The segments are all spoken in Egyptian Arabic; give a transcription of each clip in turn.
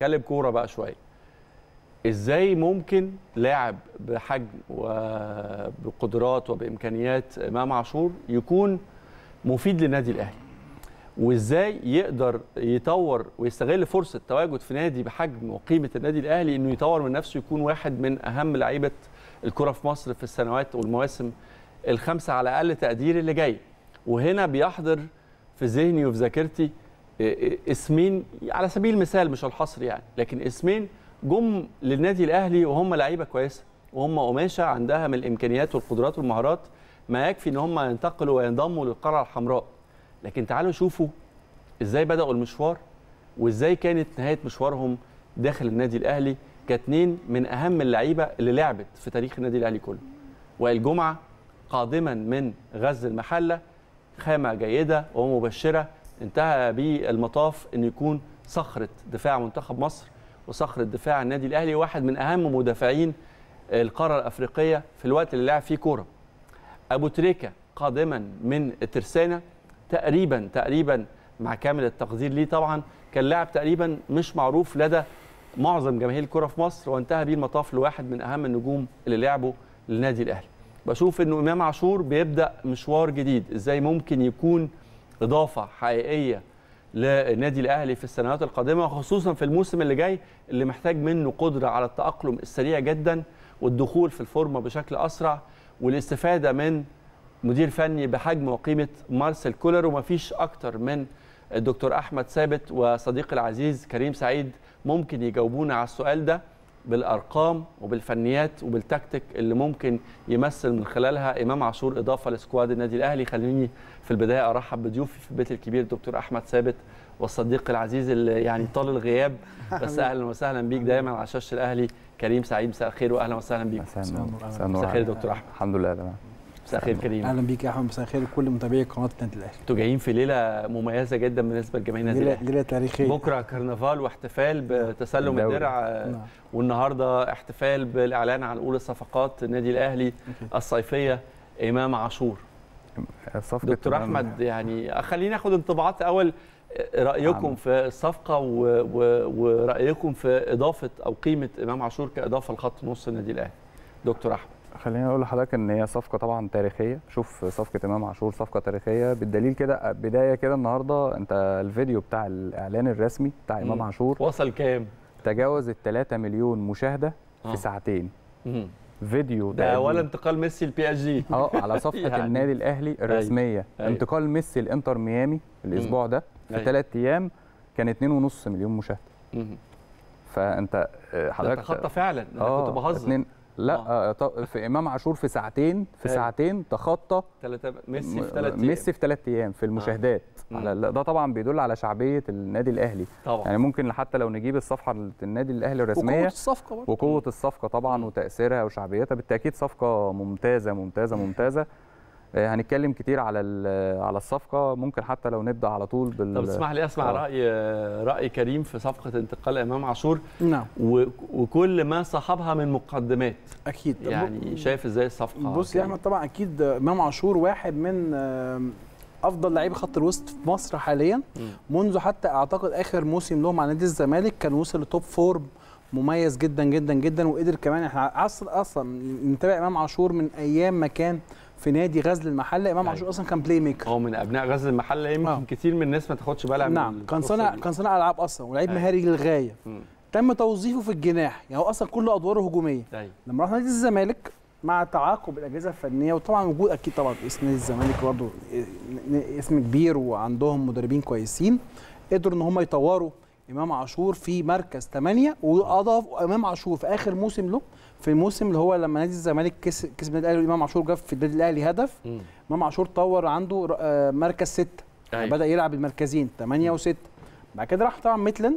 اتكلم كوره بقى شويه ازاي ممكن لاعب بحجم وبقدرات وبامكانيات امام عاشور يكون مفيد للنادي الاهلي وازاي يقدر يطور ويستغل فرصه تواجد في نادي بحجم وقيمه النادي الاهلي انه يطور من نفسه يكون واحد من اهم لعيبه الكره في مصر في السنوات والمواسم الخمسه على اقل تقدير اللي جاي وهنا بيحضر في ذهني وفي ذاكرتي اسمين على سبيل المثال مش الحصر يعني لكن اسمين جم للنادي الاهلي وهم لعيبه كويسه وهم قماشه عندها من الامكانيات والقدرات والمهارات ما يكفي ان هم ينتقلوا وينضموا للقلعه الحمراء لكن تعالوا شوفوا ازاي بداوا المشوار وازاي كانت نهايه مشوارهم داخل النادي الاهلي كاتنين من اهم اللعيبه اللي لعبت في تاريخ النادي الاهلي كله وائل جمعه قادما من غزل المحله خامه جيده ومبشره انتهى بالمطاف انه يكون صخره دفاع منتخب مصر وصخره دفاع النادي الاهلي واحد من اهم مدافعين القاره الافريقيه في الوقت اللي لعب فيه كوره ابو تريكه قادما من الترسانه تقريبا تقريبا مع كامل التقدير ليه طبعا كان لاعب تقريبا مش معروف لدى معظم جماهير الكره في مصر وانتهى بيه المطاف لواحد من اهم النجوم اللي لعبوا للنادي الاهلي بشوف انه امام عاشور بيبدا مشوار جديد ازاي ممكن يكون اضافه حقيقيه للنادي الاهلي في السنوات القادمه وخصوصا في الموسم اللي جاي اللي محتاج منه قدره على التاقلم السريع جدا والدخول في الفورمه بشكل اسرع والاستفاده من مدير فني بحجم وقيمه مارسيل كولر ومفيش اكتر من الدكتور احمد ثابت وصديقي العزيز كريم سعيد ممكن يجاوبونا على السؤال ده بالارقام وبالفنيات وبالتكتيك اللي ممكن يمثل من خلالها امام عاشور اضافه لسكواد النادي الاهلي خليني في البدايه ارحب بضيوفي في البيت الكبير الدكتور احمد ثابت والصديق العزيز اللي يعني طال الغياب بس اهلا وسهلا بيك دايما على شاشه الاهلي كريم سعيد مساء الخير واهلا وسهلا بيك مساء الخير يا دكتور احمد الحمد لله تمام مساء الخير كريم اهلا بيك يا احمد مساء الخير لكل متابعي قناه النادي الاهلي انتوا جايين في ليله مميزه جدا بالنسبه لجماهير النادي ليله الاهلي ليله تاريخيه بكره كرنفال واحتفال بتسلم الدوري. الدرع نعم. والنهارده احتفال بالاعلان عن اولى صفقات النادي الاهلي أكيد. الصيفيه امام عاشور صفقة دكتور إمام- احمد يعني خلينا ناخد انطباعات اول رايكم عم. في الصفقه و... و... ورايكم في اضافه او قيمه امام عاشور كاضافه لخط نص النادي الاهلي دكتور احمد خليني اقول لحضرتك ان هي صفقه طبعا تاريخيه شوف صفقه امام عاشور صفقه تاريخيه بالدليل كده بدايه كده النهارده انت الفيديو بتاع الاعلان الرسمي بتاع امام مم. عاشور وصل كام تجاوز ال 3 مليون مشاهده آه. في ساعتين مم. فيديو ده تقريباً- ولا انتقال ميسي لبي اس جي اه على صفحه يعني. يعني النادي الاهلي الرسميه أيوة. انتقال ميسي لانتر ميامي الاسبوع ده في أيوة. ثلاث ايام كان 2.5 مليون مشاهده مم. فانت آه، ده حضرتك تخطى فعلا انا كنت بهزر اتنين لا آه. آه. ط- في امام عاشور في ساعتين في أيوة. ساعتين تخطى ثلاثة ميسي في م- ثلاث ميسي في ثلاث ايام في المشاهدات مم. على لا، ده طبعا بيدل على شعبيه النادي الاهلي طبعا يعني ممكن حتى لو نجيب الصفحه اللي النادي الاهلي وقوه الرسميه الصفقه برضه وقوه الصفقه طبعا وتاثيرها وشعبيتها بالتاكيد صفقه ممتازه ممتازه ممتازه آه، هنتكلم كتير على ال- على الصفقه ممكن حتى لو نبدا على طول بال طب اسمح لي اسمع آه. راي راي كريم في صفقه انتقال امام عاشور نعم و... وكل ما صاحبها من مقدمات اكيد طب يعني شايف ازاي الصفقه بص يا احمد طبعا اكيد امام عاشور واحد من آم، افضل لعيبه خط الوسط في مصر حاليا مم. منذ حتى اعتقد اخر موسم له مع نادي الزمالك كان وصل لتوب فورم مميز جدا جدا جدا وقدر كمان احنا اصلا اصلا نتابع امام عاشور من ايام ما كان في نادي غزل المحله امام أيوة. عاشور اصلا كان بلاي ميكر هو من ابناء غزل المحله يمكن آه. كتير من الناس ما تاخدش بالها من نعم كان القصة صانع دي. كان صانع العاب اصلا ولعيب أيوة. مهاري للغايه مم. تم توظيفه في الجناح يعني هو اصلا كل ادواره هجوميه أيوة. لما راح نادي الزمالك مع تعاقب الاجهزه الفنيه وطبعا وجود اكيد طبعا اسم نادي الزمالك برضه اسم كبير وعندهم مدربين كويسين قدروا ان هم يطوروا امام عاشور في مركز 8 واضاف امام عاشور في اخر موسم له في الموسم اللي هو لما نادي الزمالك كسب كسب النادي الاهلي وامام عاشور جاب في النادي الاهلي هدف مم. امام عاشور طور عنده آه، مركز 6 أيوة. بدا يلعب المركزين 8 و6 بعد كده راح طبعا ميتلاند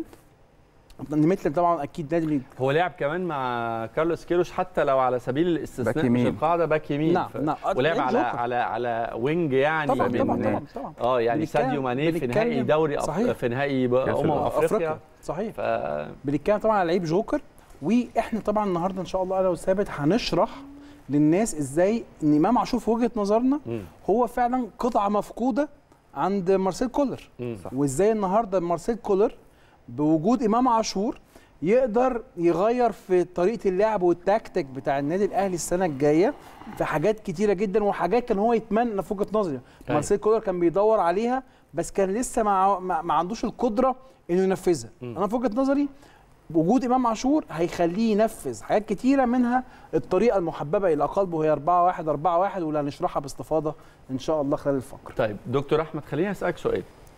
ميتلاند طبعا اكيد نادي من هو لعب كمان مع كارلوس كيروش حتى لو على سبيل الاستثناء باك مش يمين. القاعده باك يمين نعم ف... نعم ولعب لعيب على جوكر. على على وينج يعني طبعا من- طبعا طبعا طبعا اه يعني بنتكلم- ساديو ماني في نهائي بنتكلم- دوري أف... صحيح. في نهائي ب- كأس امم الأمم. افريقيا صحيح ف بنتكلم طبعا على لعيب جوكر واحنا طبعا النهارده ان شاء الله لو ثابت هنشرح للناس ازاي ان امام عاشور في وجهه نظرنا مم. هو فعلا قطعه مفقوده عند مارسيل كولر مم. وازاي النهارده مارسيل كولر بوجود امام عاشور يقدر يغير في طريقه اللعب والتكتيك بتاع النادي الاهلي السنه الجايه في حاجات كتيره جدا وحاجات كان هو يتمنى في وجهه نظري مارسيل كولر كان بيدور عليها بس كان لسه ما, ما, ما عندوش القدره انه ينفذها انا في وجهه نظري وجود امام عاشور هيخليه ينفذ حاجات كتيره منها الطريقه المحببه الى قلبه هي 4 1 4 1 واللي هنشرحها باستفاضه ان شاء الله خلال الفقره طيب دكتور احمد خليني اسالك سؤال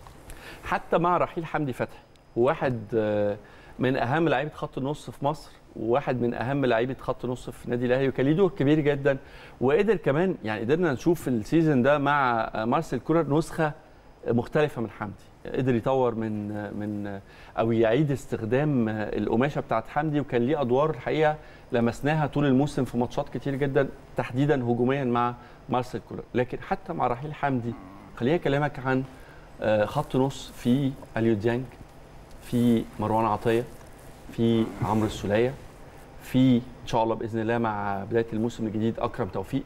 حتى مع رحيل حمدي فتحي واحد آه، من اهم لعيبه خط النص في مصر وواحد من اهم لعيبه خط النص في النادي الاهلي وكان ليه دور كبير جدا وقدر كمان يعني قدرنا نشوف في السيزون ده مع آه، مارسيل كولر نسخه مختلفه من حمدي قدر يطور من من او يعيد استخدام القماشه بتاعت حمدي وكان ليه ادوار الحقيقه لمسناها طول الموسم في ماتشات كتير جدا تحديدا هجوميا مع مارسيل كولر لكن حتى مع رحيل حمدي خليني اكلمك عن آه، خط نص في اليو ديانج في مروان عطيه في عمرو السوليه في ان شاء الله باذن الله مع بدايه الموسم الجديد اكرم توفيق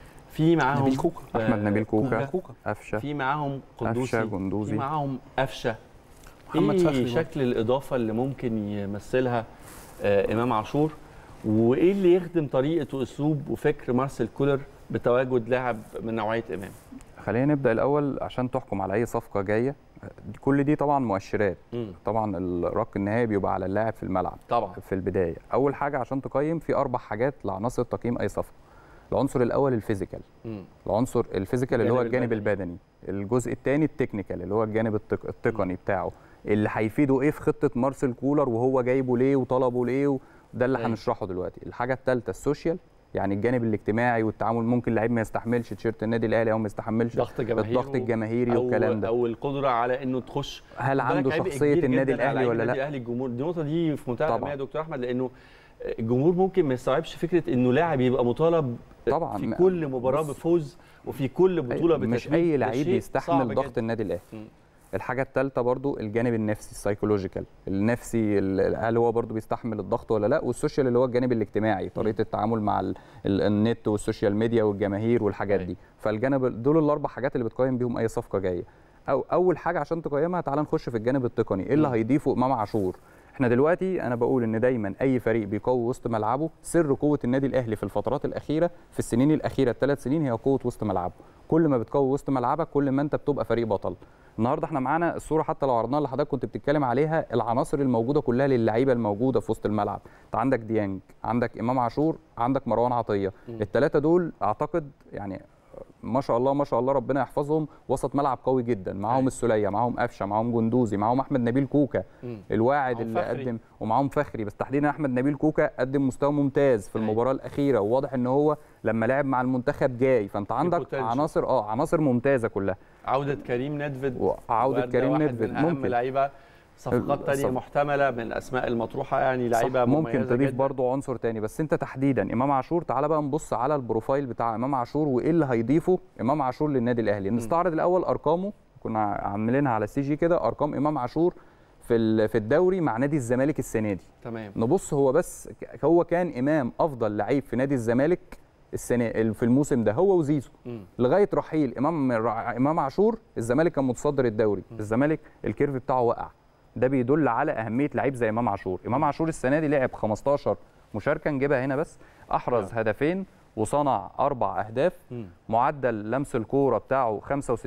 في معاهم نبيل كوكا. آه، احمد نبيل كوكا كوكا قفشه في معاهم قندوسي قفشه جندوزي في معاهم قفشه محمد فخري ايه برضه. شكل الاضافه اللي ممكن يمثلها آه امام عاشور وايه اللي يخدم طريقه واسلوب وفكر مارسيل كولر بتواجد لاعب من نوعيه امام خلينا نبدا الاول عشان تحكم على اي صفقه جايه دي- كل دي طبعا مؤشرات مم. طبعا الرق النهائي بيبقى على اللاعب في الملعب طبعا في البدايه اول حاجه عشان تقيم في اربع حاجات لعناصر تقييم اي صفقه العنصر الاول الفيزيكال مم. العنصر الفيزيكال اللي هو الجانب الجانب البدني الجزء الثاني التكنيكال اللي هو الجانب التق... التقني بتاعه اللي هيفيده ايه في خطه مارسيل كولر وهو جايبه ليه وطلبه ليه وده اللي أيوة. هنشرحه دلوقتي الحاجه الثالثه السوشيال يعني الجانب الاجتماعي والتعامل ممكن لعيب ما يستحملش تيشيرت النادي الاهلي او ما يستحملش ضغط جماهيري الضغط الجماهيري أو والكلام ده او القدره على انه تخش هل خد بالك عنده عبء شخصيه كبير النادي جداً على الاهلي لعيبة ولا النادي لا الاهلي الجمهور دي النقطه دي في منتهى طبعاً. الاهميه يا دكتور احمد لانه الجمهور ممكن ما يستوعبش فكره انه لاعب يبقى مطالب طبعاً. في كل مباراه بص. بفوز وفي كل بطوله مش بتتويج. اي ده لعيب شيء يستحمل صعب ضغط جداً. النادي الاهلي مم. الحاجه الثالثه برضو الجانب النفسي السايكولوجيكال النفسي ال- هل هو برضو بيستحمل الضغط ولا لا والسوشيال اللي هو الجانب الاجتماعي طريقه التعامل مع ال ال النت والسوشيال ميديا والجماهير والحاجات أيوة. دي فالجانب دول الاربع حاجات اللي بتقيم بيهم اي صفقه جايه او اول حاجه عشان تقيمها تعال نخش في الجانب التقني ايه اللي مم. هيضيفه امام عاشور احنا دلوقتي انا بقول ان دايما اي فريق بيقوي وسط ملعبه سر قوه النادي الاهلي في الفترات الاخيره في السنين الاخيره الثلاث سنين هي قوه وسط ملعبه كل ما بتقوي وسط ملعبك كل ما انت بتبقى فريق بطل النهارده احنا معانا الصوره حتى لو عرضناها لحضرتك كنت بتتكلم عليها العناصر الموجوده كلها للعيبه الموجوده في وسط الملعب انت عندك ديانج عندك امام عاشور عندك مروان عطيه مم. الثلاثه دول اعتقد يعني ما شاء الله ما شاء الله ربنا يحفظهم وسط ملعب قوي جدا معاهم أيوة. السوليه معاهم قفشه معاهم جندوزي معاهم احمد نبيل كوكا مم. الواعد معاهم اللي فخري. قدم ومعاهم فخري بس تحديدا احمد نبيل كوكا قدم مستوى ممتاز في أيوة. المباراه الاخيره وواضح ان هو لما لعب مع المنتخب جاي فانت عندك potential. عناصر اه عناصر ممتازه كلها عوده كريم ندفد وعوده وأدى كريم واحد ندفد من اهم ممكن لعيبه صفقات ال- تانية صف- محتمله من الاسماء المطروحه يعني صح، لعيبه ممكن مميزة تضيف جداً. برضو عنصر تاني بس انت تحديدا امام عاشور تعال بقى نبص على البروفايل بتاع امام عاشور وايه اللي هيضيفه امام عاشور للنادي الاهلي نستعرض الاول ارقامه كنا عاملينها على السي جي كده ارقام امام عاشور في ال- في الدوري مع نادي الزمالك السنه دي تمام نبص هو بس ك- هو كان امام افضل لعيب في نادي الزمالك السنه في الموسم ده هو وزيزو مم. لغايه رحيل امام امام عاشور الزمالك كان متصدر الدوري الزمالك الكيرف بتاعه وقع ده بيدل على اهميه لعيب زي امام عاشور امام عاشور السنه دي لعب 15 مشاركه نجيبها هنا بس احرز آه. هدفين وصنع اربع اهداف مم. معدل لمس الكوره بتاعه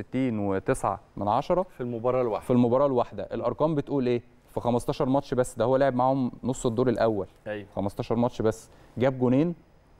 65 و9 من عشرة في المباراه الواحده في المباراه الواحده الارقام بتقول ايه في 15 ماتش بس ده هو لعب معاهم نص الدور الاول ايوه 15 ماتش بس جاب جونين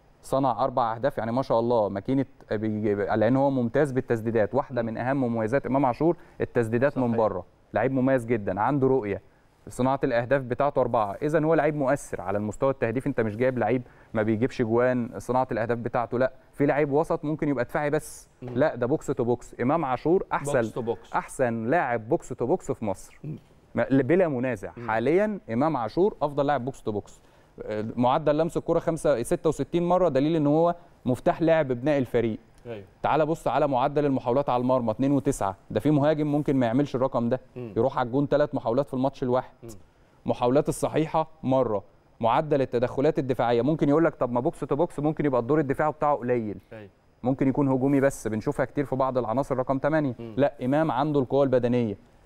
صنع اربع اهداف يعني ما شاء الله ماكينه بيجيب- لان هو ممتاز بالتسديدات واحده من اهم مميزات امام عاشور التسديدات من صحيح. بره لعيب مميز جدا عنده رؤيه صناعه الاهداف بتاعته اربعه اذا هو لعيب مؤثر على المستوى التهديفي انت مش جايب لعيب ما بيجيبش جوان صناعه الاهداف بتاعته لا في لعيب وسط ممكن يبقى دفاعي بس مم. لا ده بوكس تو بوكس امام عاشور احسن بوكس تو بوكس احسن لاعب بوكس تو بوكس في مصر مم. ما- بلا منازع مم. حاليا امام عاشور افضل لاعب بوكس تو بوكس آه، معدل لمس الكره 5 66 مره دليل ان هو مفتاح لعب بناء الفريق ايوه تعال بص على معدل المحاولات على المرمى 2 و9 ده في مهاجم ممكن ما يعملش الرقم ده مم. يروح على الجون ثلاث محاولات في الماتش الواحد مم. محاولات الصحيحه مره معدل التدخلات الدفاعيه ممكن يقول لك طب ما بوكس تو بوكس ممكن يبقى الدور الدفاعي بتاعه قليل ايوه ممكن يكون هجومي بس بنشوفها كتير في بعض العناصر رقم 8 مم. لا امام عنده القوه البدنيه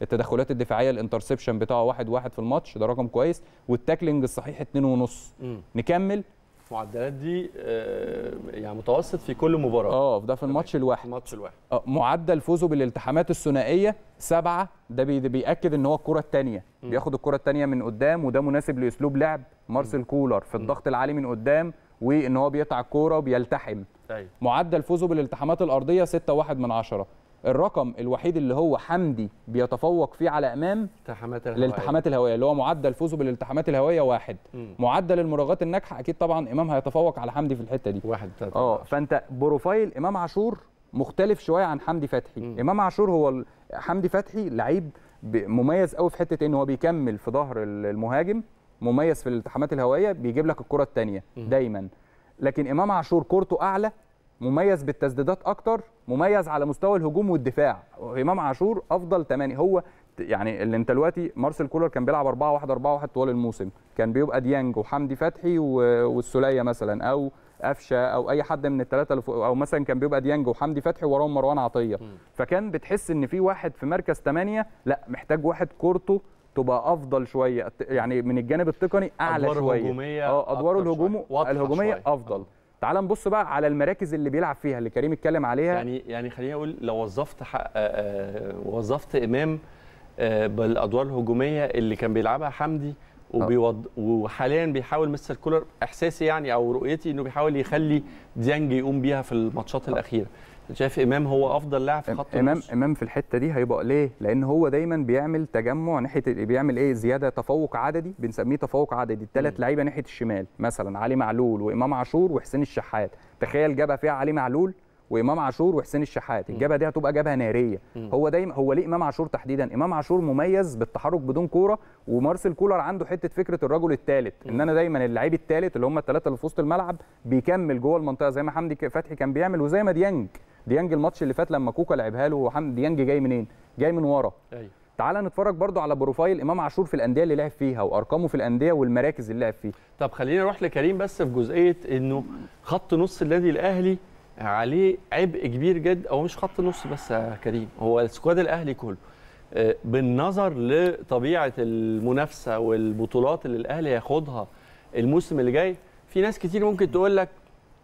التدخلات الدفاعيه الانترسبشن بتاعه واحد واحد في الماتش ده رقم كويس والتاكلينج الصحيح اتنين ونص مم. نكمل المعدلات دي آه، يعني متوسط في كل مباراه اه ده في الماتش الواحد الماتش الواحد آه، معدل فوزه بالالتحامات الثنائيه سبعة ده بي- ده بيأكد ان هو الكرة الثانية بياخد الكرة الثانية من قدام وده مناسب لاسلوب لعب مارسيل كولر في الضغط العالي من قدام وان هو بيقطع الكرة وبيلتحم ايوه معدل فوزه بالالتحامات الارضيه 6.1 من عشرة الرقم الوحيد اللي هو حمدي بيتفوق فيه على امام التحامات الهوائية. الالتحامات الهوائيه اللي هو معدل فوزه بالالتحامات الهوائيه واحد مم. معدل المراوغات الناجحه اكيد طبعا امام هيتفوق على حمدي في الحته دي واحد تلاتة اه فانت بروفايل امام عاشور مختلف شويه عن حمدي فتحي مم. امام عاشور هو ال- حمدي فتحي لعيب ب- مميز قوي في حته ان هو بيكمل في ظهر ال- المهاجم مميز في الالتحامات الهوائيه بيجيب لك الكره الثانيه مم. دايما لكن امام عاشور كورته اعلى مميز بالتسديدات اكتر مميز على مستوى الهجوم والدفاع امام عاشور افضل تماني هو يعني اللي انت دلوقتي مارسيل كولر كان بيلعب 4 1 4 1 طوال الموسم كان بيبقى ديانج وحمدي فتحي و- والسوليه مثلا او قفشه او اي حد من الثلاثه اللي فوق او مثلا كان بيبقى ديانج وحمدي فتحي وراهم مروان عطيه فكان بتحس ان في واحد في مركز 8 لا محتاج واحد كورته تبقى افضل شويه يعني من الجانب التقني اعلى أدوار شويه هجومية اه ادواره أكتر الهجوم شوية، واضحة الهجوميه شوية. افضل تعال نبص بقى على المراكز اللي بيلعب فيها اللي كريم اتكلم عليها يعني يعني خليني اقول لو وظفت حق آه، آه، وظفت امام آه، بالادوار الهجوميه اللي كان بيلعبها حمدي وبيوض... وحاليا بيحاول مستر كولر احساسي يعني او رؤيتي انه بيحاول يخلي ديانج يقوم بيها في الماتشات الاخيره شايف امام هو افضل لاعب في خط امام النص امام في الحته دي هيبقى ليه لان هو دايما بيعمل تجمع ناحيه بيعمل ايه زياده تفوق عددي بنسميه تفوق عددي الثلاث مم. لعيبه ناحيه الشمال مثلا علي معلول وامام عاشور وحسين الشحات تخيل جبهه فيها علي معلول وامام عاشور وحسين الشحات الجبهه دي هتبقى جبهه ناريه مم. هو دايما هو ليه امام عاشور تحديدا امام عاشور مميز بالتحرك بدون كوره ومارسيل كولر عنده حته فكره الرجل الثالث ان انا دايما اللعيب الثالث اللي هم الثلاثه اللي في وسط الملعب بيكمل جوه المنطقه زي ما حمدي فتحي كان بيعمل وزي ما ديانج ديانج الماتش اللي فات لما كوكا لعبها له وحمدي ديانج جاي منين جاي من ورا ايوه تعال نتفرج برضو على بروفايل امام عاشور في الانديه اللي لعب فيها وارقامه في الانديه والمراكز اللي لعب فيها طب خلينا نروح لكريم بس في جزئيه انه خط نص النادي الاهلي عليه عبء كبير جدا او مش خط نص بس يا كريم هو السكواد الاهلي كله آه، بالنظر لطبيعه المنافسه والبطولات اللي الاهلي هياخدها الموسم اللي جاي في ناس كتير ممكن تقول لك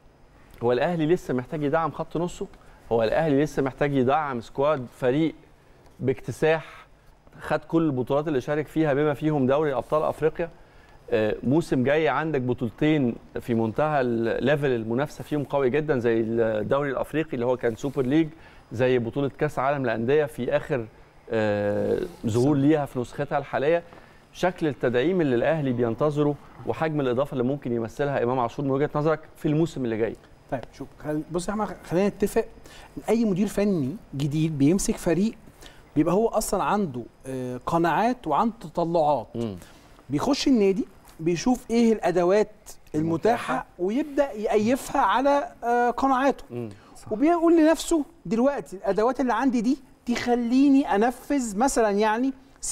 هو الاهلي لسه محتاج يدعم خط نصه هو الاهلي لسه محتاج يدعم سكواد فريق باكتساح خد كل البطولات اللي شارك فيها بما فيهم دوري ابطال افريقيا آه، موسم جاي عندك بطولتين في منتهى الليفل المنافسه فيهم قوي جدا زي الدوري الافريقي اللي هو كان سوبر ليج زي بطوله كاس عالم الانديه في اخر آه، ظهور ليها في نسختها الحاليه شكل التدعيم اللي الاهلي بينتظره وحجم الاضافه اللي ممكن يمثلها امام عاشور من وجهه نظرك في الموسم اللي جاي طيب شوف خل... بص يا احمد خلينا نتفق ان اي مدير فني جديد بيمسك فريق بيبقى هو اصلا عنده آه، قناعات وعنده تطلعات بيخش النادي بيشوف ايه الادوات المتاحه ويبدا يأيفها على آه، قناعاته مم. وبيقول لنفسه دلوقتي الادوات اللي عندي دي تخليني انفذ مثلا يعني 60%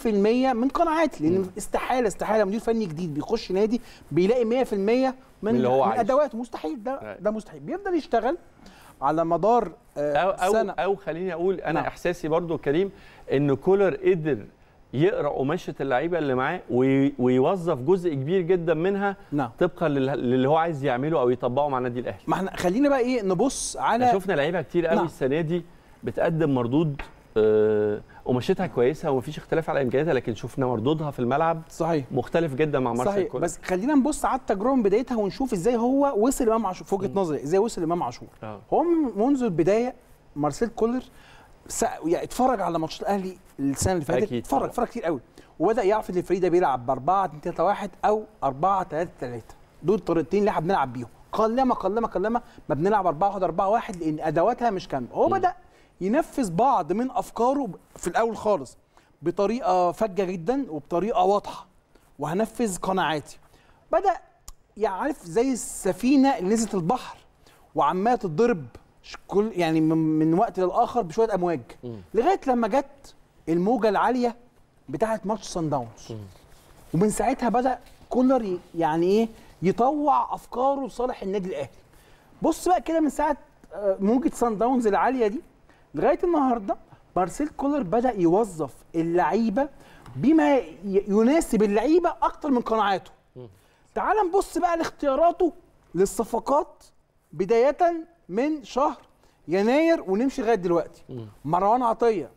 من قناعاتي لان استحاله استحاله مدير فني جديد بيخش نادي بيلاقي 100% من, من اللي هو من عايزه. ادواته مستحيل ده أيوة. ده مستحيل بيفضل يشتغل على مدار آه، او او سنه او خليني اقول انا نعم. احساسي برضو كريم ان كولر قدر يقرا قماشه اللعيبه اللي معاه وي- ويوظف جزء كبير جدا منها نعم طبقا لل- للي هو عايز يعمله او يطبقه مع النادي الاهلي ما احنا خلينا بقى ايه نبص احنا على شفنا لعيبه كتير قوي نعم. السنه دي بتقدم مردود آه، قماشتها كويسه ومفيش اختلاف على امكانياتها لكن شفنا مردودها في الملعب صحيح مختلف جدا مع مارسيل صحيح كولر بس خلينا نبص على التجربه من بدايتها ونشوف ازاي هو وصل امام عاشور في وجهه نظري ازاي وصل امام عاشور آه. هو من- منذ البدايه مارسيل كولر س- يعني اتفرج على ماتشات الاهلي السنه اللي فاتت أكيد اتفرج طبعا. اتفرج كتير قوي وبدا يعرف ان الفريق ده بيلعب ب 4 2 3 1 او 4 3 3 دول الطريقتين اللي احنا بنلعب بيهم قلما قلما قلما ما بنلعب 4 1 4 1 لان ادواتها مش كامله هو بدا ينفذ بعض من افكاره في الاول خالص بطريقه فجه جدا وبطريقه واضحه وهنفذ قناعاتي بدا يعني عارف زي السفينه اللي نزلت البحر وعماله تتضرب ش- كل يعني من, من وقت للاخر بشويه امواج مم. لغايه لما جت الموجه العاليه بتاعه ماتش سان داونز ومن ساعتها بدا كولر ي- يعني ايه يطوع افكاره لصالح النادي الاهلي بص بقى كده من ساعه آه، موجه سان داونز العاليه دي لغايه النهارده مارسيل كولر بدا يوظف اللعيبه بما ي- يناسب اللعيبه اكتر من قناعاته تعال نبص بقى لاختياراته للصفقات بدايه من شهر يناير ونمشي لغايه دلوقتي مروان عطيه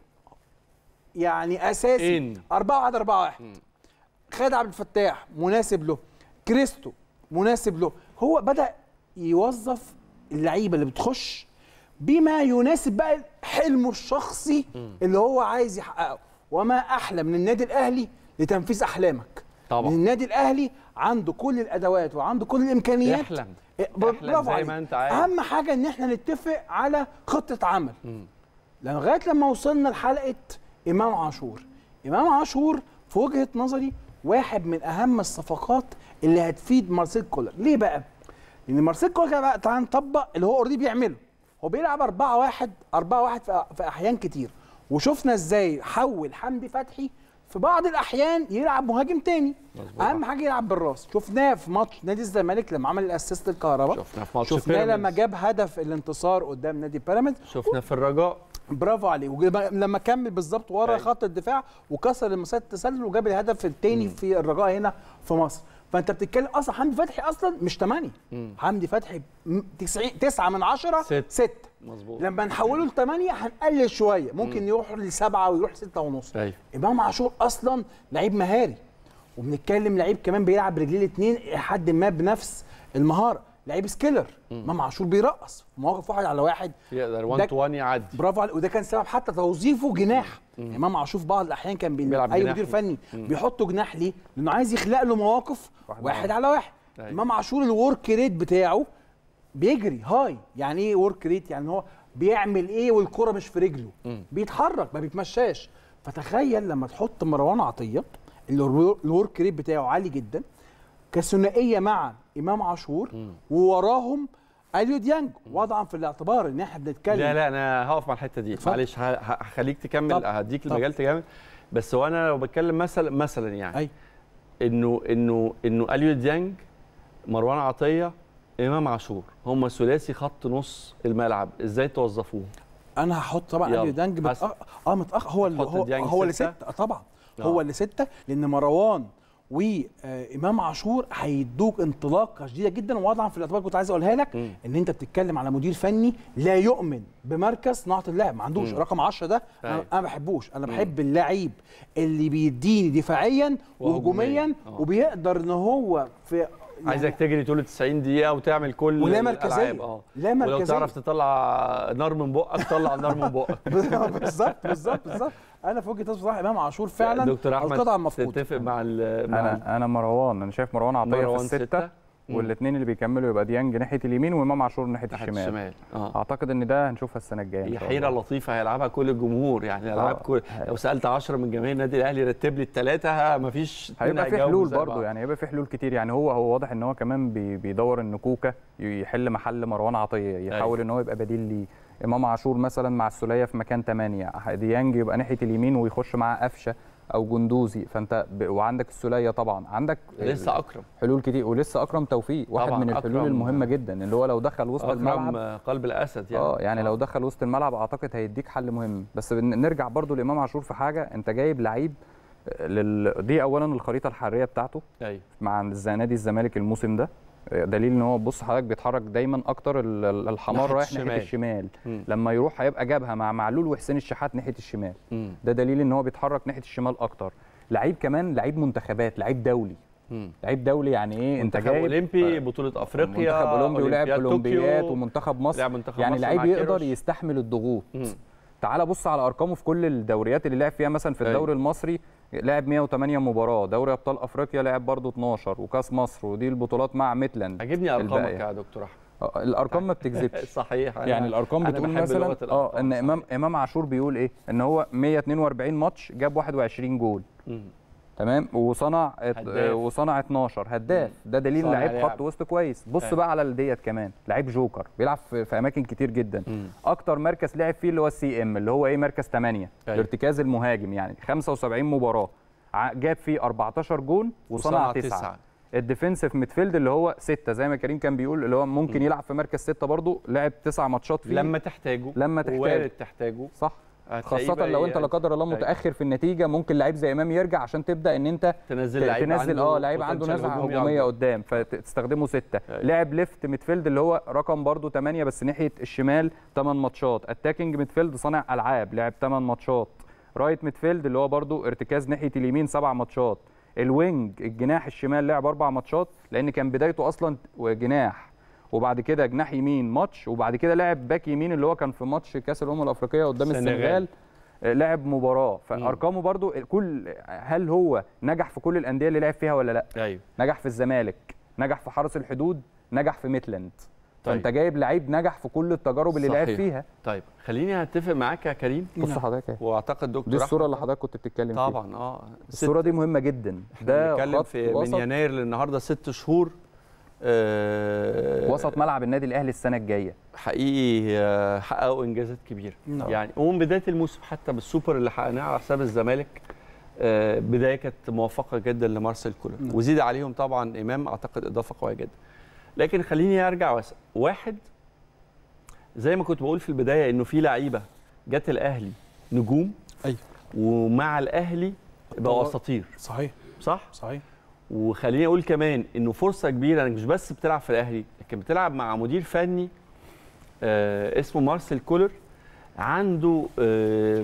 يعني اساسي إن. 4 1 4 1 خالد عبد الفتاح مناسب له كريستو مناسب له هو بدا يوظف اللعيبه اللي بتخش بما يناسب بقى حلمه الشخصي اللي هو عايز يحققه وما احلى من النادي الاهلي لتنفيذ احلامك طبعا. من النادي الاهلي عنده كل الادوات وعنده كل الامكانيات احلم إيه، ب- احلم برافو زي عليك. ما انت عايز اهم حاجه ان احنا نتفق على خطه عمل لغايه لما وصلنا لحلقه امام عاشور امام عاشور في وجهه نظري واحد من اهم الصفقات اللي هتفيد مارسيل كولر ليه بقى لان مارسيل كولر كده بقى تعال نطبق اللي هو اوريدي بيعمله هو بيلعب 4 1 4 1 في في احيان كتير وشفنا ازاي حول حمدي فتحي في بعض الاحيان يلعب مهاجم تاني مظبوط. اهم حاجه يلعب بالراس شفناه في ماتش نادي الزمالك لما عمل الاسيست الكهرباء شفناه في ماتش شفناه بيراميدز. لما جاب هدف الانتصار قدام نادي بيراميدز شفنا في الرجاء برافو عليه وجب- لما كمل بالظبط ورا أيوة. خط الدفاع وكسر المسات التسلل وجاب الهدف الثاني في الرجاء هنا في مصر فانت بتتكلم اصلا حمدي فتحي اصلا مش 8 حمدي فتحي 90 9 من 10 ست. 6 مظبوط لما نحوله ل 8 هنقلل شويه ممكن يروح لسبعه ويروح 6 ونص ايوه امام عاشور اصلا لعيب مهاري وبنتكلم لعيب كمان بيلعب برجليه الاثنين لحد ما بنفس المهاره لعيب سكيلر امام عاشور بيرقص مواقف واحد على واحد يقدر ده- 1 تو 1 يعدي برافو عليك وده كان سبب حتى توظيفه جناح امام عاشور في بعض الاحيان كان بي... بيلعب اي جناح. مدير فني بيحطه جناح ليه؟ لانه عايز يخلق له مواقف واحد واحد, على على واحد أيوة. امام عاشور الورك ريت بتاعه بيجري هاي يعني ايه ورك ريت يعني هو بيعمل ايه والكره مش في رجله بيتحرك ما بيتمشاش فتخيل لما تحط مروان عطيه اللي الو- الورك ريت بتاعه عالي جدا كثنائيه مع امام عاشور ووراهم اليو ديانج وضعا في الاعتبار ان احنا بنتكلم لا لا انا هقف مع الحته دي اتفضل. معلش ه- ه- هخليك تكمل طب. هديك طب. المجال تكمل بس هو انا لو بتكلم مثلا مثلا يعني اي انه انه انه اليو ديانج مروان عطيه امام عاشور هم ثلاثي خط نص الملعب ازاي توظفوه انا هحط طبعا يلا. اليو دانج حسن. متأخر اه متاخر هو اللي هتحط هو, ديانج هو اللي ستة؟ سته آه طبعا آه. هو اللي سته لان مروان وامام عاشور هيدوك انطلاقه شديده جدا ووضعا في الاعتبار كنت عايز اقولها لك مم. ان انت بتتكلم على مدير فني لا يؤمن بمركز صناعه اللعب ما عندوش مم. رقم 10 ده انا أيوة. أنا ما بحبوش انا بحب اللعيب اللي بيديني دفاعيا وهجومياً. وهجوميا آه. وبيقدر ان هو في عايزك تجري طول 90 دقيقه وتعمل كل ولا الألعاب. مركزية. اه لا ولو مركزية. تعرف تطلع نار من بقك طلع نار من بقك بالظبط بالظبط بالظبط انا في وجهه نظري بصراحه امام عاشور فعلا دكتور احمد القطعه المفقوده تتفق مع ال مع ال- انا انا مروان انا شايف مروان عطيه مروان في السته ستة. مم. والاثنين اللي بيكملوا يبقى ديانج ناحيه اليمين وامام عاشور ناحيه ناحيه الشمال الشمال اه اعتقد ان ده هنشوفها السنه الجايه إن هي شاء حيره الله. لطيفه هيلعبها كل الجمهور يعني الالعاب آه. كل لو سالت 10 من جماهير النادي الاهلي رتب لي الثلاثه مفيش اتنين هيبقى في هيجاوبوا حلول زي برضه بعض. يعني هيبقى في حلول كتير يعني هو هو واضح ان هو كمان بي- بيدور ان كوكا يحل محل مروان عطيه يحاول ان هو يبقى بديل ليه امام عاشور مثلا مع السوليه في مكان 8 ديانج يبقى ناحيه اليمين ويخش معاه قفشه او جندوزي فانت ب... وعندك السوليه طبعا عندك لسه اكرم حلول كتير ولسه اكرم توفيق واحد طبعاً من الحلول أكرم- المهمه جدا اللي هو لو دخل وسط الملعب اكرم قلب الاسد يعني اه يعني لو دخل وسط الملعب اعتقد هيديك حل مهم بس بن- نرجع برضو لامام عاشور في حاجه انت جايب لعيب لل... دي اولا الخريطه الحراريه بتاعته ايوه مع الز- نادي الزمالك الموسم ده دليل ان هو بص حضرتك بيتحرك دايما اكتر ال- ال- الحمار ناحية رايح ناحيه الشمال. الشمال مم. لما يروح هيبقى جابها مع معلول وحسين الشحات ناحيه الشمال مم. ده دليل ان هو بيتحرك ناحيه الشمال اكتر لعيب كمان لعيب منتخبات لعيب دولي مم. لعيب دولي يعني ايه انت منتخب جايب اولمبي بطوله افريقيا منتخب اولمبي ولعب أولمبياد اولمبيات طوكيو، ومنتخب مصر لعب منتخب يعني مصر لعيب مع يقدر كيروش. يستحمل الضغوط مم. تعال بص على ارقامه في كل الدوريات اللي لعب فيها مثلا في أيوة. الدوري المصري لعب 108 مباراه دوري ابطال افريقيا لعب برضه 12 وكاس مصر ودي البطولات مع ميتلاند عجبني ارقامك الباقية. يا دكتور احمد آه، الارقام ما بتكذبش صحيح أنا- يعني الارقام أنا بتقول بحب مثلا لغة اه الأرقام، ان صحيح. امام امام عاشور بيقول ايه ان هو 142 ماتش جاب 21 جول مم. تمام وصنع ات- هداف. آه، وصنع 12 هداف ده دليل صانع لعيب لعب. خط وسط كويس بص أيوة. بقى على الديت كمان لعيب جوكر بيلعب في, في اماكن كتير جدا مم. اكتر مركز لعب فيه اللي هو السي ام اللي هو ايه مركز 8 أيوة. الارتكاز المهاجم يعني 75 مباراه ع- جاب فيه 14 جون وصنع 9 الديفنسيف ميدفيلد اللي هو 6 زي ما كريم كان بيقول اللي هو ممكن يلعب في مركز 6 برضه لعب 9 ماتشات فيه لما تحتاجه لما تحتاجه. وارد تحتاجه صح هتلاقيه خاصه بقى لو انت إيه؟ لا قدر الله أيوة. متاخر في النتيجه ممكن لعيب زي امام يرجع عشان تبدا ان انت تنزل ت- لعيب تنزل عنده اه لعيب عنده potential نزعه هجومي هجوميه أكبر. قدام فتستخدمه سته أيوة. لعب ليفت ميدفيلد اللي هو رقم برضو 8 بس ناحيه الشمال 8 ماتشات اتاكينج ميدفيلد صانع العاب لعب 8 ماتشات رايت ميدفيلد اللي هو برضو ارتكاز ناحيه اليمين 7 ماتشات الوينج الجناح الشمال لعب اربع ماتشات لان كان بدايته اصلا جناح وبعد كده جناح يمين ماتش وبعد كده لعب باك يمين اللي هو كان في ماتش كاس الامم الافريقيه قدام السنغال. السنغال آه، لعب مباراه فارقامه برضو كل هل هو نجح في كل الانديه اللي لعب فيها ولا لا ايوه نجح في الزمالك نجح في حرس الحدود نجح في ميتلاند طيب. فانت جايب لعيب نجح في كل التجارب اللي لعب صحيح. فيها طيب خليني اتفق معاك يا كريم بص حضرتك اهي. واعتقد دكتور دي الصوره أحمد اللي حضرتك كنت بتتكلم فيها طبعا اه الصوره دي مهمه جدا ده ده بنتكلم خط في من وسط يناير للنهارده ست شهور آه وسط ملعب النادي الاهلي السنه الجايه حقيقي آه، حققوا انجازات كبيره نعم. يعني ومن بدايه الموسم حتى بالسوبر اللي حققناه على حساب الزمالك آه، بدايه كانت موفقه جدا لمارسيل كولر نعم. وزيد عليهم طبعا امام اعتقد اضافه قويه جدا لكن خليني ارجع واسال واحد زي ما كنت بقول في البدايه انه في لعيبه جت الاهلي نجوم ايوه ومع الاهلي بقوا طبعا. اساطير صحيح صح صحيح وخليني اقول كمان انه فرصه كبيره انك مش بس بتلعب في الاهلي لكن بتلعب مع مدير فني آه اسمه مارسيل كولر عنده آه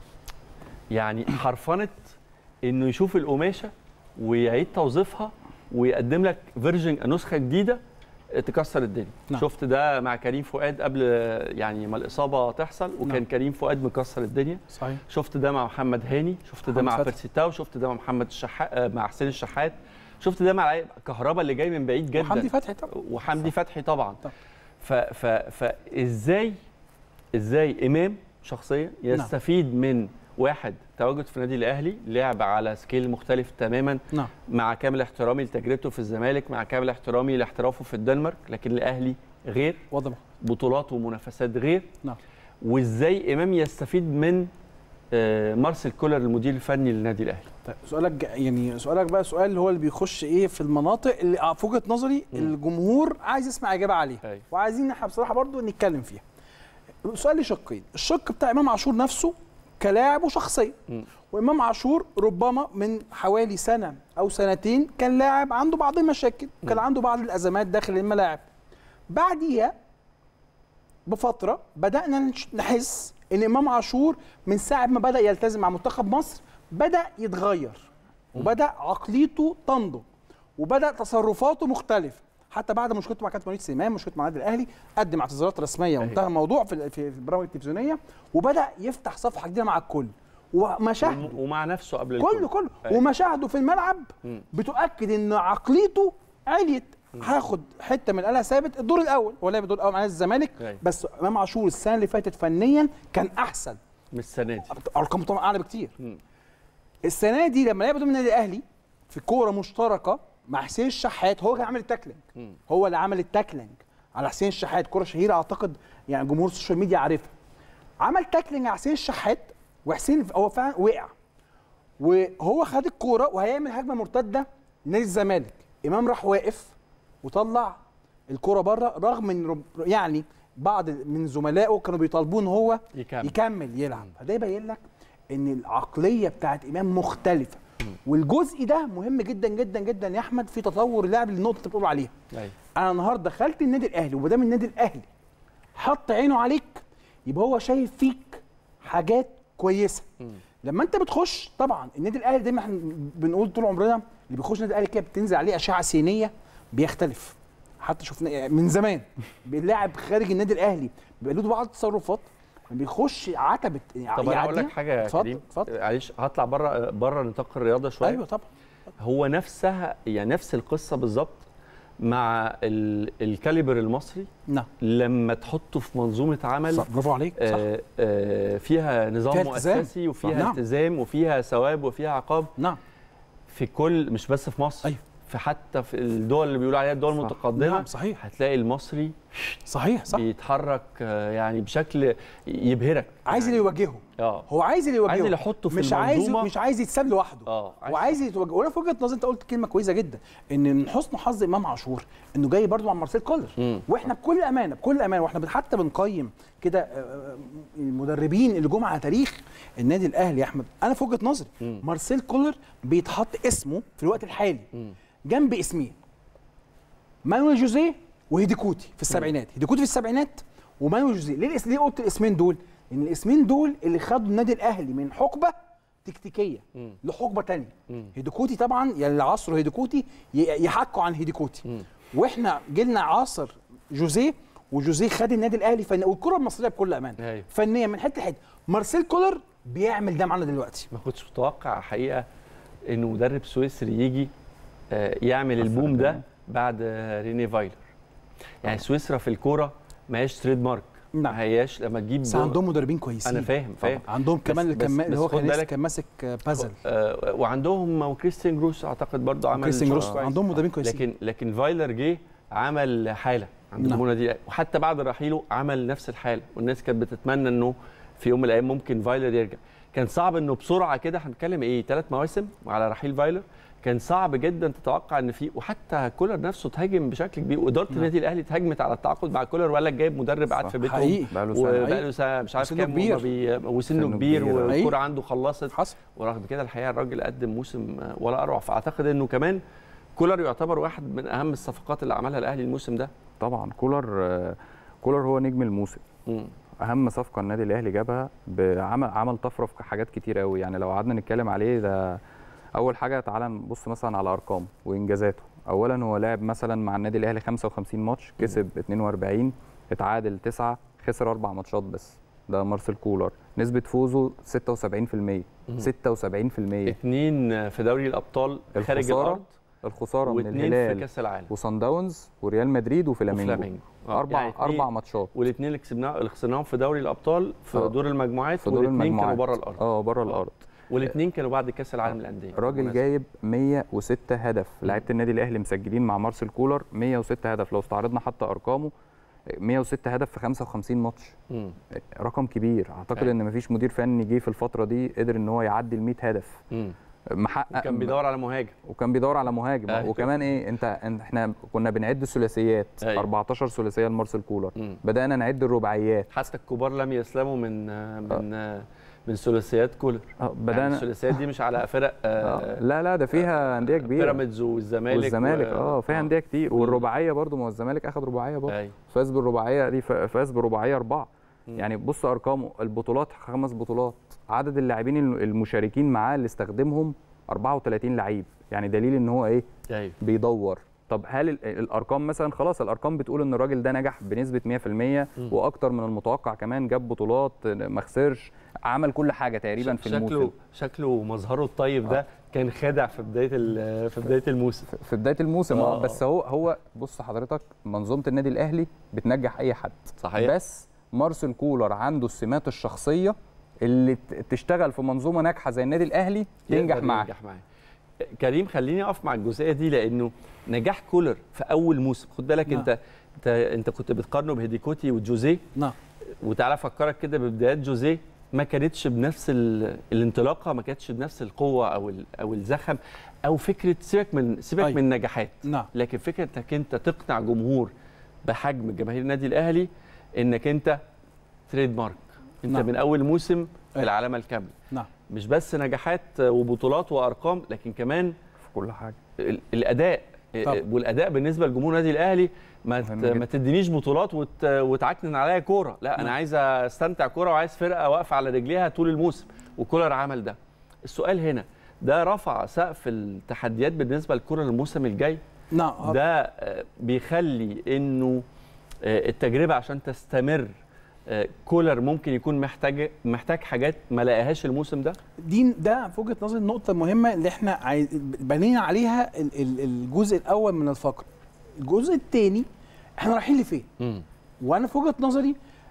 يعني حرفنه انه يشوف القماشه ويعيد توظيفها ويقدم لك فيرجن نسخه جديده تكسر الدنيا نعم. شفت ده مع كريم فؤاد قبل آه، يعني ما الاصابه تحصل وكان نعم. كريم فؤاد مكسر الدنيا صحيح شفت ده مع محمد هاني شفت ده محمد مع فتحي. بيرسي تاو شفت ده مع محمد الشحات آه، مع حسين الشحات شفت ده مع لعيب كهربا اللي جاي من بعيد جدا وحمدي فتحي طبعا وحمدي فتحي طبعا طبعا. ف ف فازاي ازاي امام شخصيا يستفيد من واحد تواجد في النادي الاهلي لعب على سكيل مختلف تماما نعم مع كامل احترامي لتجربته في الزمالك مع كامل احترامي لاحترافه في الدنمارك لكن الاهلي غير واضح بطولات ومنافسات غير نعم وازاي امام يستفيد من آه، مارسيل كولر المدير الفني للنادي الاهلي طيب سؤالك جا- يعني سؤالك بقى سؤال هو اللي بيخش ايه في المناطق اللي في وجهه نظري مم. الجمهور عايز يسمع اجابه عليها أيوة. وعايزين احنا بصراحه برضو نتكلم فيها سؤال لي شقين الشق بتاع امام عاشور نفسه كلاعب وشخصيه مم. وامام عاشور ربما من حوالي سنه او سنتين كان لاعب عنده بعض المشاكل وكان مم. عنده بعض الازمات داخل الملاعب بعديها بفتره بدانا نش- نحس ان امام عاشور من ساعه ما بدا يلتزم مع منتخب مصر بدا يتغير وبدا عقليته تنضج وبدا تصرفاته مختلفه حتى بعد مشكلته مع كابتن وليد سليمان مشكلته مع النادي الاهلي قدم اعتذارات رسميه وانتهى الموضوع في ال- في في البرامج التلفزيونيه وبدا يفتح صفحه جديده مع الكل ومشاهده وم- ومع نفسه قبل كله الكل. كله أيوة. ومشاهده في الملعب مم. بتؤكد ان عقليته عليت هاخد حته من القلعه ثابت الدور الاول ولا الدور الاول مع نادي الزمالك أيوة. بس امام عاشور السنه اللي فاتت فنيا كان احسن من السنه دي ارقامه طبعا اعلى بكتير مم. السنه دي لما لعب ضمن النادي الاهلي في كوره مشتركه مع حسين الشحات هو كان عامل التاكلينج مم. هو اللي عمل التاكلينج على حسين الشحات كوره شهيره اعتقد يعني جمهور السوشيال ميديا عارفها عمل تاكلينج على حسين الشحات وحسين هو فعلا وقع وهو خد الكوره وهيعمل هجمه مرتده لنادي الزمالك امام راح واقف وطلع الكوره بره رغم ان رب يعني بعض من زملائه كانوا بيطالبوه ان هو يكمل. يكمل يلعب فده يبين لك ان العقليه بتاعت امام مختلفه والجزء ده مهم جدا جدا جدا يا احمد في تطور اللعب للنقطه اللي انت بتقول عليها أيوة. انا النهارده دخلت النادي الاهلي وما دام النادي الاهلي حط عينه عليك يبقى هو شايف فيك حاجات كويسه لما انت بتخش طبعا النادي الاهلي دايما احنا بنقول طول عمرنا اللي بيخش النادي الاهلي كده بتنزل عليه اشعه سينيه بيختلف حتى شفنا من زمان اللاعب خارج النادي الاهلي بيبقى له بعض التصرفات بيخش عتبه طب انا اقول لك حاجه يا اتفضل كريم اتفضل معلش هطلع بره بره نطاق الرياضه شويه ايوه طبعا هو نفسها يعني نفس القصه بالظبط مع ال- الكاليبر المصري نعم لما تحطه في منظومه عمل صح برافو عليك صح آه آه فيها نظام فيها التزام. مؤسسي صح. وفيها نعم. التزام وفيها ثواب وفيها عقاب نعم في كل مش بس في مصر أيوة. في حتى في الدول اللي بيقولوا عليها الدول صح. المتقدمه نعم صحيح هتلاقي المصري صحيح صح بيتحرك آه، يعني بشكل يبهرك عايز اللي يوجهه اه هو عايز اللي يوجهه عايز اللي يحطه في مش عايز المنظومة. مش عايز يتساب لوحده اه هو عايز يتوجه وانا في وجهه نظري انت قلت كلمه كويسه جدا ان من حسن حظ امام عاشور انه جاي برضو مع مارسيل كولر مم. واحنا بكل امانه بكل امانه واحنا بن- حتى بنقيم كده آه، آه، المدربين اللي جم على تاريخ النادي الاهلي يا احمد انا في وجهه نظري مم. مارسيل كولر بيتحط اسمه في الوقت الحالي مم. جنب اسمين مانويل جوزيه وهيديكوتي في السبعينات هيديكوتي في السبعينات ومانويل جوزيه ليه الاسم ليه قلت الاسمين دول لان الاسمين دول اللي خدوا النادي الاهلي من حقبه تكتيكيه مم. لحقبه تانية مم. هيديكوتي طبعا يعني اللي عصره هيديكوتي ي- يحكوا عن هيديكوتي مم. واحنا جيلنا عصر جوزيه وجوزيه خد النادي الاهلي فن... والكره المصريه بكل امانه أيوة. فنيا من حته لحته مارسيل كولر بيعمل ده معانا دلوقتي ما كنتش متوقع حقيقه انه مدرب سويسري يجي آه، يعمل البوم ده بعد آه، ريني فايلر يعني سويسرا في الكوره ما هياش تريد مارك نعم. ما هياش لما تجيب بس عندهم مدربين كويسين انا فاهم فاهم عندهم كمان بس- الكما... بس- اللي هو بس خد كان لسه بالك- كان ماسك آه، بازل آه، وعندهم كريستيان جروس اعتقد برضه عمل كريستيان شغل جروس كويس. عندهم مدربين كويسين لكن لكن فايلر جه عمل حاله عند نعم. جمهور النادي الأهلي. وحتى بعد رحيله عمل نفس الحاله والناس كانت بتتمنى انه في يوم من الايام ممكن فايلر يرجع كان صعب انه بسرعه كده هنتكلم ايه ثلاث مواسم على رحيل فايلر كان صعب جدا تتوقع ان في وحتى كولر نفسه تهاجم بشكل كبير واداره نعم. النادي الاهلي اتهاجمت على التعاقد مع كولر وقال لك جايب مدرب قاعد صح. في بيتهم حقيقي بقاله سنه وبقاله سنه مش عارف وسنه كام كبير. وما بي... وسنه سنه كبير كبير. والكوره حقيقي. عنده خلصت حصل ورغم كده الحقيقه الراجل قدم موسم آه، ولا اروع فاعتقد انه كمان كولر يعتبر واحد من اهم الصفقات اللي عملها الاهلي الموسم ده طبعا كولر آه، كولر هو نجم الموسم مم. اهم صفقه النادي الاهلي جابها بعمل عمل طفره في حاجات كتير قوي يعني لو قعدنا نتكلم عليه ده اول حاجه تعالى نبص مثلا على ارقامه وانجازاته اولا هو لعب مثلا مع النادي الاهلي 55 ماتش كسب 42 اتعادل 9 خسر اربع ماتشات بس ده مارسيل كولر نسبه فوزه 76% 76% اثنين في دوري الابطال خارج الخسارة الارض الخساره من واثنين في الهلال كاس العالم وصن داونز وريال مدريد وفلامينجو وفلامينجو آه، اربع يعني اتنين- اربع ماتشات والاثنين اللي كسبناهم اللي خسرناهم في دوري الابطال في آه. دور المجموعات في دور والاثنين كانوا المجموعات بره الارض اه بره الارض والاثنين كانوا بعد كاس العالم للانديه الراجل بالمناسبة. جايب 106 هدف لعيبه النادي الاهلي مسجلين مع مارسيل كولر 106 هدف لو استعرضنا حتى ارقامه 106 هدف في 55 ماتش مم. رقم كبير اعتقد أيوة. ان مفيش مدير فني جه في الفتره دي قدر ان هو يعدي ال 100 هدف مم. محقق كان بيدور على مهاجم وكان بيدور على مهاجم أيوة. وكمان ايه انت إن- احنا كنا بنعد الثلاثيات أيوة. 14 ثلاثيه لمارسيل كولر مم. بدانا نعد الرباعيات حتى الكبار لم يسلموا من من من ثلاثيات كولر آه، يعني بدانا الثلاثيات دي مش على فرق آه، آه لا لا ده فيها انديه كبيره بيراميدز والزمالك والزمالك و- اه فيها انديه كتير مم. والرباعيه برضو ما هو الزمالك اخد رباعيه برضو أيوة. فاز بالرباعيه دي ف- فاز برباعيه اربعه مم. يعني بص ارقامه البطولات خمس بطولات عدد اللاعبين الم- المشاركين معاه اللي استخدمهم 34 لعيب يعني دليل ان هو ايه ايوه بيدور طب هل ال- الارقام مثلا خلاص الارقام بتقول ان الراجل ده نجح بنسبه 100% واكتر من المتوقع كمان جاب بطولات ما خسرش عمل كل حاجه تقريبا في الموسم شكله شكله ومظهره الطيب ده كان خادع في بدايه ال- في بدايه الموسم في بدايه الموسم آه. اه بس هو هو بص حضرتك منظومه النادي الاهلي بتنجح اي حد صحيح. بس مارسيل كولر عنده السمات الشخصيه اللي ت- تشتغل في منظومه ناجحه زي النادي الاهلي تنجح يقدر معاه ينجح معاه كريم خليني اقف مع الجزئيه دي لانه نجاح كولر في اول موسم خد بالك نعم. انت انت انت كنت بتقارنه بهديكوتي وجوزيه نعم وتعالى افكرك كده ببدايات جوزيه ما كانتش بنفس ال... الانطلاقه ما كانتش بنفس القوه او ال... او الزخم او فكره سيبك من سيبك أيوة. من النجاحات نعم لكن فكره انك انت تقنع جمهور بحجم جماهير النادي الاهلي انك انت تريد مارك انت نعم. من اول موسم أيوة. العلامه الكامله نعم مش بس نجاحات وبطولات وارقام لكن كمان في كل حاجه ال- الاداء طبعا. والاداء بالنسبه لجمهور النادي الاهلي ما ت- مهم جدا. ما تدينيش بطولات وت... وتعكنن عليا كوره لا انا نعم. عايز استمتع كوره وعايز فرقه واقفه على رجليها طول الموسم وكولر عمل ده السؤال هنا ده رفع سقف التحديات بالنسبه لكولر الموسم الجاي نعم ده آه، بيخلي انه آه، التجربه عشان تستمر آه، كولر ممكن يكون محتاج محتاج حاجات ما لقاهاش الموسم ده دي ده في وجهه نظري النقطه المهمه اللي احنا عايز بنينا عليها ال- ال- الجزء الاول من الفقره الجزء الثاني احنا رايحين لفين وانا في وجهه نظري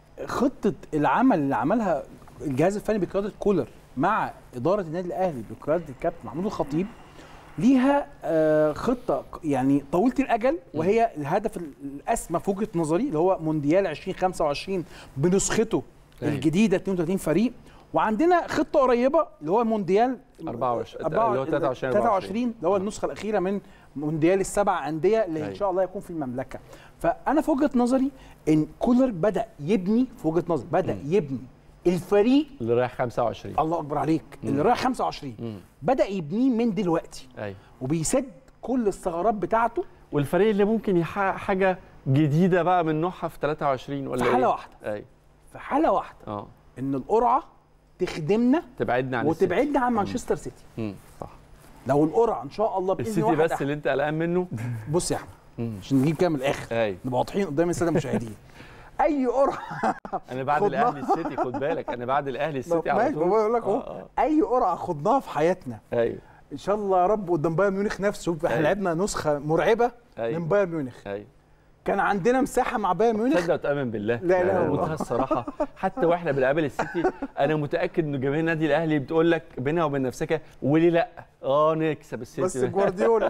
خطه العمل اللي عملها الجهاز الفني بقياده كولر مع اداره النادي الاهلي بقياده الكابتن محمود الخطيب ليها آه، خطه يعني طويله الاجل وهي الهدف الاسمى في وجهه نظري اللي هو مونديال 2025 بنسخته أيوة. الجديده 32 فريق وعندنا خطه قريبه اللي هو مونديال 24 أربعة- اللي هو 23 23 اللي هو النسخه الاخيره من مونديال السبع انديه اللي ان أيوة. شاء الله يكون في المملكه فانا في وجهه نظري ان كولر بدا يبني في وجهه نظري بدا يبني الفريق اللي رايح 25 الله اكبر عليك اللي رايح 25 مم. بدا يبنيه من دلوقتي ايوه وبيسد كل الثغرات بتاعته والفريق اللي ممكن يحقق حاجه جديده بقى من نوعها في 23 ولا في حالة إيه؟ واحدة. ايوه في حاله واحده اه ان القرعه تخدمنا تبعدنا عن السيتي. وتبعدنا عن مانشستر سيتي مم. لو القرعه ان شاء الله باذن السيتي واحد بس أحد. اللي انت قلقان منه بص يا احمد مم. عشان نجيب كده من الاخر ايوه نبقى واضحين قدام الساده المشاهدين اي قرعه انا بعد خدناها. الاهلي السيتي خد بالك انا بعد الاهلي السيتي على ماشي طول بقول لك اهو آه، اي قرعه خدناها في حياتنا آه. ايوه ان شاء الله يا رب قدام بايرن ميونخ نفسه شوف احنا أيوة. لعبنا نسخه مرعبه أيوة. من بايرن ميونخ ايوه كان عندنا مساحه مع بايرن ميونخ تصدق وتامن بالله لا إله يعني إلا الله. بمنتهى الصراحه حتى واحنا بنقابل السيتي انا متاكد ان جماهير النادي الاهلي بتقول لك بينها وبين نفسك إيه؟ وليه لا اه نكسب بس السيتي جوارديولا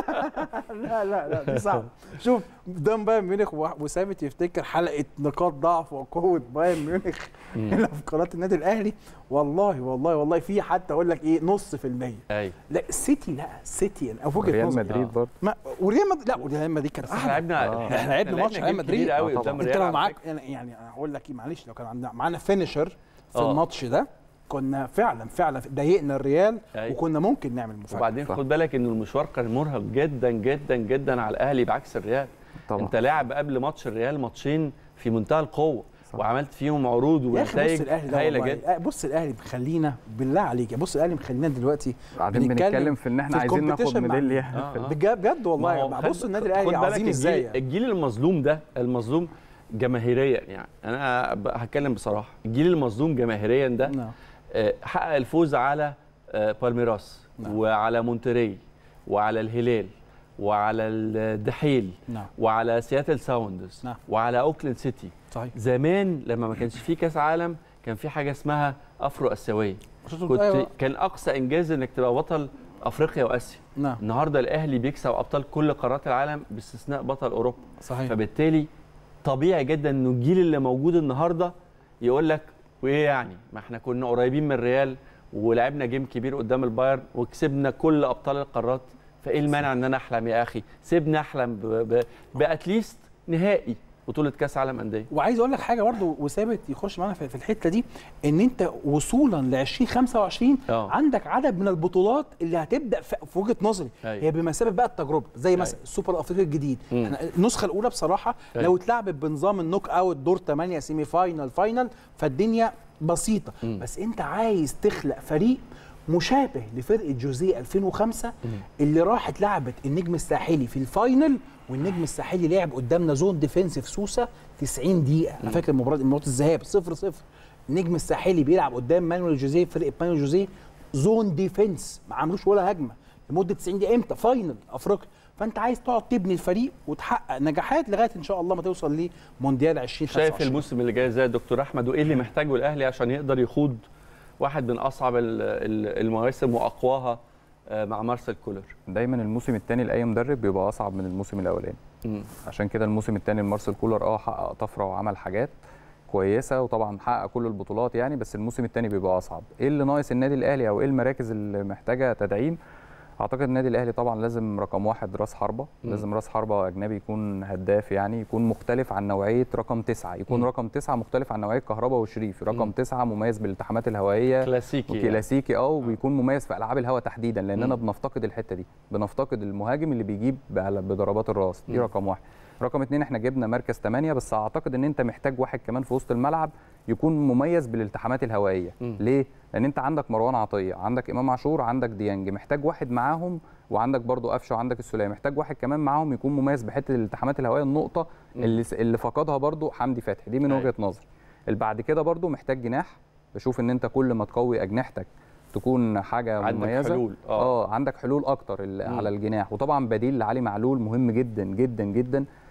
لا لا لا دي صعبه شوف قدام بايرن ميونخ و- وثابت يفتكر حلقه نقاط ضعف وقوه بايرن ميونخ هنا في قناه النادي الاهلي والله والله والله في حتى اقول لك ايه نص في المية ايوه لا السيتي لا السيتي انا في وجهه ريال نظري مدريد آه. برضه ما وريال مدريد لا وريال مدريد كان احنا احلى لعبنا آه. احنا لعبنا ماتش ريال جيم مدريد كبير قوي آه قدام طبعاً. انت الريال لو على معاك فكرة. يعني يعني أنا هقول لك ايه معلش لو كان عندنا معانا فينيشر في آه. الماتش ده كنا فعلا فعلا ضايقنا الريال أيوة. وكنا ممكن نعمل مفاجاه وبعدين صح. خد بالك ان المشوار كان مرهق جدا جدا جدا على الاهلي بعكس الريال طبعا انت لاعب قبل ماتش الريال ماتشين في منتهى القوه صح. وعملت فيهم عروض يا اخي بص ونتائج الاهلي ده هايله والله جدا آه، بص الاهلي مخلينا بالله عليك يا بص الاهلي مخلينا دلوقتي بعدين بنتكلم في ان احنا في عايزين ناخد الكومبيتيشن مع- ميداليه آه، آه. بجد بجد ما والله هو بقى خد- بص النادي خد الاهلي بالك عظيم الجيل- ازاي يعني. الجيل المظلوم ده المظلوم جماهيريا يعني انا ب- هتكلم بصراحه الجيل المظلوم جماهيريا ده نعم. آه، حقق الفوز على آه، بالميراس نعم. وعلى مونتري وعلى الهلال وعلى الدحيل نعم وعلى سياتل ساوندرز نعم. وعلى اوكلاند سيتي صحيح زمان لما ما كانش في كاس عالم كان في حاجه اسمها افرو اسيويه كنت أيوة. كان اقصى انجاز انك تبقى بطل افريقيا واسيا نعم النهارده الاهلي بيكسب ابطال كل قارات العالم باستثناء بطل اوروبا صحيح فبالتالي طبيعي جدا انه الجيل اللي موجود النهارده يقول لك وايه يعني ما احنا كنا قريبين من الريال ولعبنا جيم كبير قدام البايرن وكسبنا كل ابطال القارات فايه المانع ان انا احلم يا اخي سيبني احلم ب- ب- باتليست نهائي بطوله كاس عالم انديه وعايز اقول لك حاجه برضو وثابت يخش معانا في في الحته دي ان انت وصولا ل 2025 آه. عندك عدد من البطولات اللي هتبدا في في وجهه نظري أيوة. هي بمثابه بقى التجربه زي مثلا أيوة. السوبر الافريقي الجديد مم. احنا النسخه الاولى بصراحه أيوة. لو اتلعبت بنظام النوك اوت دور 8 سيمي فاينال فاينال فالدنيا بسيطه مم. بس انت عايز تخلق فريق مشابه لفرقه جوزيه 2005 اللي راحت لعبت النجم الساحلي في الفاينل والنجم الساحلي لعب قدامنا زون ديفensive سوسه 90 دقيقه انا فاكر مباراه مباراه الذهاب 0 0 النجم الساحلي بيلعب قدام مانويل جوزيه فرقه مانويل جوزيه زون ديفنس ما عملوش ولا هجمه لمده 90 دقيقه امتى فاينل افريقيا فانت عايز تقعد تبني الفريق وتحقق نجاحات لغايه ان شاء الله ما توصل لمونديال 2025 شايف الموسم اللي جاي ازاي يا دكتور احمد وايه اللي محتاجه الاهلي عشان يقدر يخوض واحد من اصعب ال- ال- المواسم واقواها آه، مع مارسيل كولر دايما الموسم الثاني لاي مدرب بيبقى اصعب من الموسم الاولاني مم. عشان كده الموسم الثاني لمارسيل كولر اه حقق طفره وعمل حاجات كويسه وطبعا حقق كل البطولات يعني بس الموسم الثاني بيبقى اصعب ايه اللي ناقص النادي الاهلي او ايه المراكز اللي محتاجه تدعيم اعتقد النادي الاهلي طبعا لازم رقم واحد راس حربه مم. لازم راس حربه اجنبي يكون هداف يعني يكون مختلف عن نوعيه رقم تسعه يكون مم. رقم تسعه مختلف عن نوعيه كهربا وشريف رقم مم. تسعه مميز بالالتحامات الهوائيه كلاسيكي يعني. وكلاسيكي اه وبيكون مميز في العاب الهواء تحديدا لاننا مم. بنفتقد الحته دي بنفتقد المهاجم اللي بيجيب على- بضربات الراس دي مم. رقم واحد رقم اتنين احنا جبنا مركز 8 بس اعتقد ان انت محتاج واحد كمان في وسط الملعب يكون مميز بالالتحامات الهوائيه مم. ليه لان انت عندك مروان عطيه عندك امام عاشور عندك ديانج محتاج واحد معاهم وعندك برضو قفشه وعندك السوليه محتاج واحد كمان معاهم يكون مميز بحته الالتحامات الهوائيه النقطه مم. اللي اللي فقدها برضو حمدي فتحي دي من أيوة. وجهه نظري اللي بعد كده برضو محتاج جناح بشوف ان انت كل ما تقوي اجنحتك تكون حاجه عندك مميزه حلول اه اه عندك حلول اكتر ال- مم. على الجناح وطبعا بديل لعلي معلول مهم جدا جدا جدا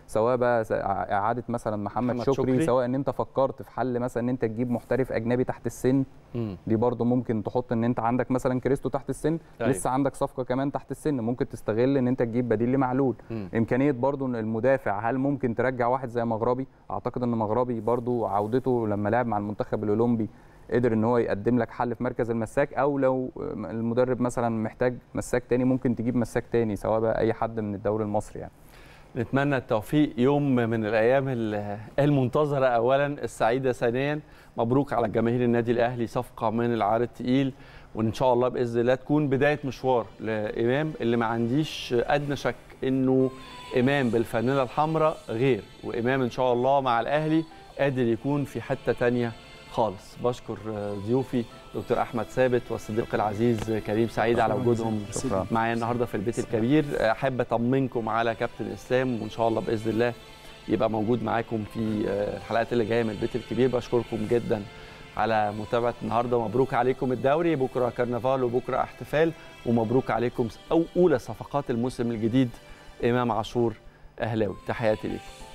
سواء بقى س- اعاده مثلا محمد, محمد شكري, شكري. سواء ان انت فكرت في حل مثلا ان انت تجيب محترف اجنبي تحت السن مم. دي برضو ممكن تحط ان انت عندك مثلا كريستو تحت السن أيوة. أيوة. لسه عندك صفقه كمان تحت السن ممكن تستغل ان انت تجيب بديل لمعلول مم. امكانيه برضو ان المدافع هل ممكن ترجع واحد زي مغربي اعتقد ان مغربي برضو عودته لما لعب مع المنتخب الاولمبي قدر ان هو يقدم لك حل في مركز المساك او لو المدرب مثلا محتاج مساك تاني ممكن تجيب مساك تاني سواء بقى اي حد من الدوري المصري يعني نتمنى التوفيق يوم من الايام ال- المنتظره اولا السعيده ثانيا مبروك على جماهير النادي الاهلي صفقه من العار التقيل وان شاء الله باذن الله تكون بدايه مشوار لامام اللي ما عنديش ادنى شك انه امام بالفانيله الحمراء غير وامام ان شاء الله مع الاهلي قادر يكون في حته تانية خالص بشكر آه، ضيوفي دكتور احمد ثابت والصديق العزيز كريم سعيد على وجودهم شكراً. معايا النهارده في البيت الكبير احب اطمنكم على كابتن اسلام وان شاء الله باذن الله يبقى موجود معاكم في آه، الحلقات اللي جايه من البيت الكبير بشكركم جدا على متابعه النهارده مبروك عليكم الدوري بكره كرنفال وبكره احتفال ومبروك عليكم او اولى صفقات الموسم الجديد امام عاشور اهلاوي تحياتي ليكم